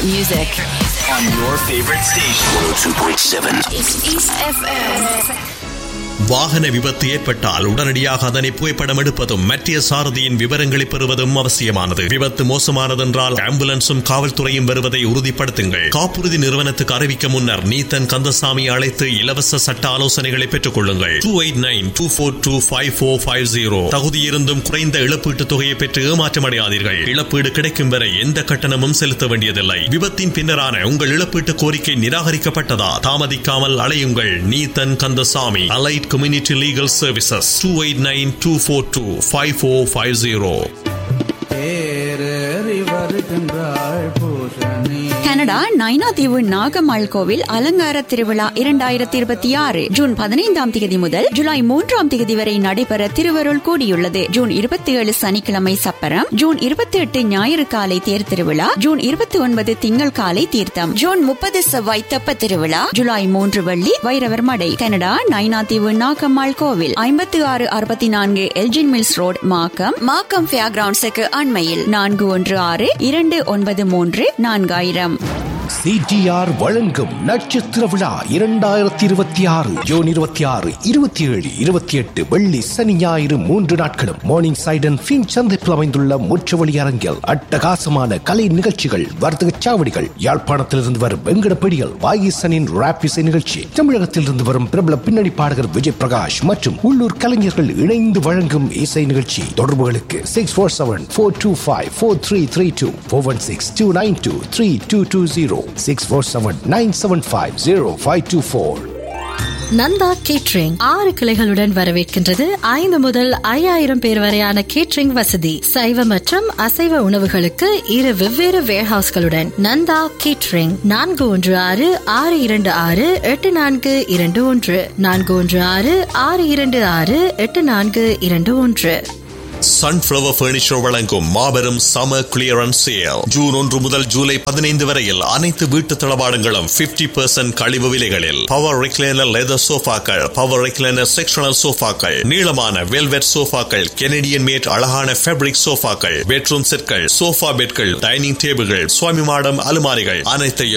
favorite music. on your favorite station. 102.7. It's East FM. வாகன விபத்து ஏற்பட்டால் உடனடியாக அதனை புகைப்படம் எடுப்பதும் மற்ற சாரதியின் விவரங்களை பெறுவதும் அவசியமானது விபத்து மோசமானதென்றால் ஆம்புலன்ஸும் காவல்துறையும் வருவதை உறுதிப்படுத்துங்கள் காப்புறுதி நிறுவனத்துக்கு அறிவிக்க முன்னர் நீத்தன் கந்தசாமி அழைத்து இலவச சட்ட ஆலோசனைகளை பெற்றுக் கொள்ளுங்கள் two eight nine two four two five four five zero தகுதியிருந்தும் குறைந்த இழப்பீட்டுத் தொகையை பெற்று ஏமாற்றமடையாதீர்கள் இழப்பீடு கிடைக்கும் வரை எந்த கட்டணமும் செலுத்த வேண்டியதில்லை விபத்தின் பின்னரான உங்கள் இழப்பீட்டு கோரிக்கை நிராகரிக்கப்பட்டதா தாமதிக்காமல் அலையுங்கள் Neethan Kandasamy allied community legal services two eight nine two four two five four five zero தேரறி வருகின்றாள் பூசணி கனடா நைனாதீவு நாகம்மாள் கோவில் அலங்கார திருவிழா இரண்டாயிரத்தி இருபத்தி ஆறு ஜூன் பதினைந்தாம் தேதி முதல் ஜூலை மூன்றாம் தேதி வரை நடைபெற திருவருள் கூடியுள்ளது ஜூன் இருபத்தி ஏழு சனிக்கிழமை சப்பரம் ஜூன் இருபத்தி எட்டு ஞாயிறு காலை தேர் திருவிழா ஜூன் இருபத்தி ஒன்பது திங்கள் காலை தீர்த்தம் ஜூன் முப்பது செவ்வாய் தெப்ப திருவிழா ஜூலை மூன்று வெள்ளி வைரவர் மடை கனடா நைனாதீவு நாகம்மாள் கோவில் ஐம்பத்தி ஆறு அறுபத்தி நான்கு Elgin Mills Road Markham Markham fair கிரவுண்ட்ஸுக்கு அண்மையில் நான்கு ஒன்று ஆறு இரண்டு ஒன்பது மூன்று நான்காயிரம் சிடிஆர் வழங்கும் நட்சத்திர விழா இரண்டாயிரத்தி இருபத்தி ஆறு ஜூன் இருபத்தி ஆறு இருபத்தி ஏழு இருபத்தி எட்டு வெள்ளி சனி ஞாயிறு மூன்று நாட்களும் மார்னிங் சைடன் பின் சந்திப்பில் அமைந்துள்ள முற்றவழி அரங்கில் அட்டகாசமான கலை நிகழ்ச்சிகள் வர்த்தக சாவடிகள் யாழ்ப்பாணத்திலிருந்து வரும் வெங்கடப்படிகள் வாயிசனின் ராப் இசை நிகழ்ச்சி தமிழகத்திலிருந்து வரும் பிரபல பின்னணி பாடகர் விஜய் பிரகாஷ் மற்றும் உள்ளூர் கலைஞர்கள் இணைந்து வழங்கும் இசை நிகழ்ச்சி தொடர்புகளுக்கு six four seven four two five four three three two four one six two nine two three two two zero six four seven nine seven five zero five two four Nanda catering ஆறு கிளைகளுடன் வரவேற்கின்றது ஐந்து முதல் ஐயாயிரம் பேர் வரையான catering வசதி சைவ மற்றும் அசைவ உணவுகளுக்கு இரு வெவ்வேறு வேர்ஹவுஸ்களுடன் நந்தா கேட்ரிங் நான்கு ஒன்று ஆறு ஆறு இரண்டு ஆறு எட்டு நான்கு இரண்டு ஒன்று நான்கு ஒன்று ஆறு ஆறு இரண்டு ஆறு எட்டு நான்கு இரண்டு ஒன்று சன்ஃபிளவர் பர்னிச்சர் வழங்கும் மாபெரும் சமர் கிளியரன்ஸ் சேல் ஜூன் ஒன்று முதல் ஜூலை பதினைந்து வரையில் அனைத்து வீட்டு தளபாடங்களும் 50% பெர்சன்ட் கழிவு விலைகளில் பவர் ரெக்லைனர் லெதர் சோஃபாக்கள் பவர் ரெக்லைனர் செக்ஷனல் சோஃபாக்கள் நீளமான வெல்வெட் சோஃபாக்கள் கெனடியன் மேட் அழகான ஃபேப்ரிக் சோஃபாக்கள் பெட்ரூம் செட்கள் சோஃபா பெட்கள் டைனிங் டேபிள்கள் சுவாமி மாடம் அலுமாரிகள் அனைத்தையும்